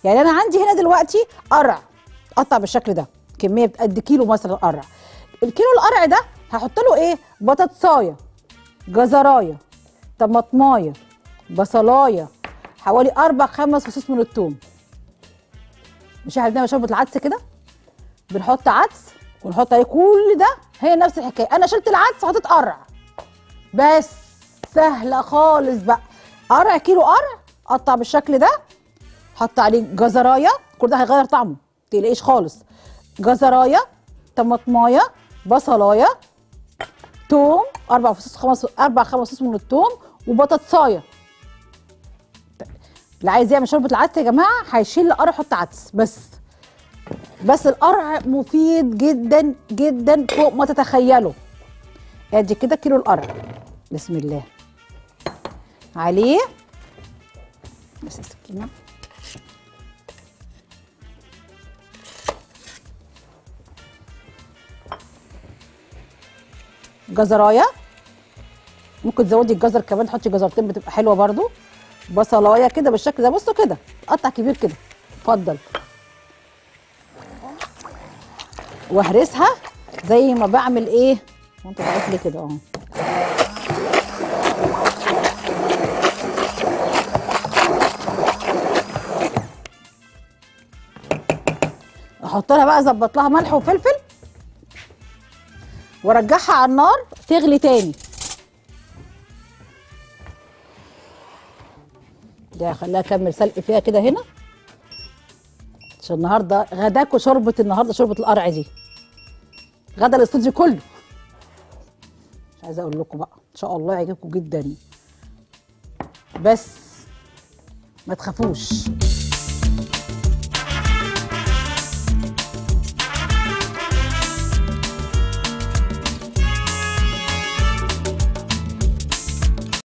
يعني انا عندي هنا دلوقتي قرع قطع بالشكل ده كميه قد كيلو مثلا قرع الكيلو القرع ده هحط له ايه بطاطسايه جزرايه طماطمايه بصلايه حوالي اربع خمس فصوص من الثوم مش احنا بنعمل شوربه العدس كده بنحط عدس ونحط عليه كل ده هي نفس الحكايه انا شلت العدس وحطيت قرع بس سهله خالص بقى قرع كيلو قرع قطع بالشكل ده حط عليه جزرايه كل ده هيغير طعمه تقلقيش خالص جزرايه طماطمايه بصلايه توم اربع فصوص خمس اربع خمس فصوص من التوم وبطاطسايه اللي عايز يعمل شوربه العدس يا جماعه هيشيل القرع يحط عدس بس بس القرع مفيد جدا جدا فوق ما تتخيلوا ادي كده كيلو القرع بسم الله عليه بس السكينه جزرايه ممكن تزودي الجزر كمان تحطي جزرتين بتبقى حلوه برضو بصلايه كده بالشكل ده بصوا كده قطع كبير كده اتفضل واهرسها زي ما بعمل ايه وانت ضعيف ليه كده اهو احط لها بقى اظبط لها ملح وفلفل وارجعها على النار تغلي تاني ده خليها اكمل سلق فيها كده هنا عشان النهارده غداكوا شوربه النهارده شوربه القرع دي غدا الاستوديو كله مش عايزه اقول لكم بقى ان شاء الله يعجبكم جدا بس ما تخافوش